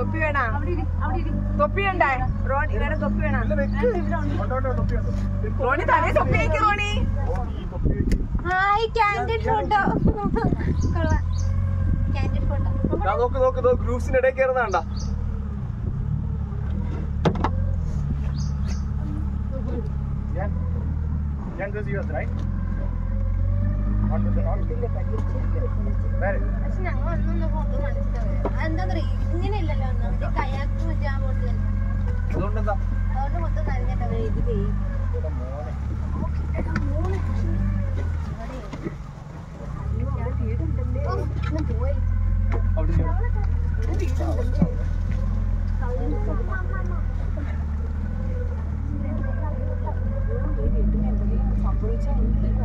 തൊപ്പി വേണ തൊപ്പി ഉണ്ടാ റോണി ഇവിടെ തൊപ്പി വേണ റോണി തലേ തൊപ്പി വെക്ക് റോണി ഹായ് കാൻഡിഡ് ഫോട്ടോ കൊള്ളാം കാൻഡിഡ് ഫോട്ടോ ദാ നോക്ക് നോക്ക് നോക്ക് ഗ്രൂപ്പ്സിന്റെ ഇടയിൽ കയറുന്നതാണ്ടാ പക്ഷെ ഞങ്ങൾ ഒന്നൊന്ന് ഫോട്ടോ മനസ്സിലാവില്ല എന്താ പറയാ ഇങ്ങനെ ഇല്ലല്ലോ ഒന്ന് മറ്റേ കയാക്ക് മറ്റേ ആ ബോട്ടിൽ അതുകൊണ്ടെന്താ അതുകൊണ്ട് മൊത്തം നനഞ്ഞിട്ടത് ഇത് പോയി അവിടെ സംഭവിച്ചാൽ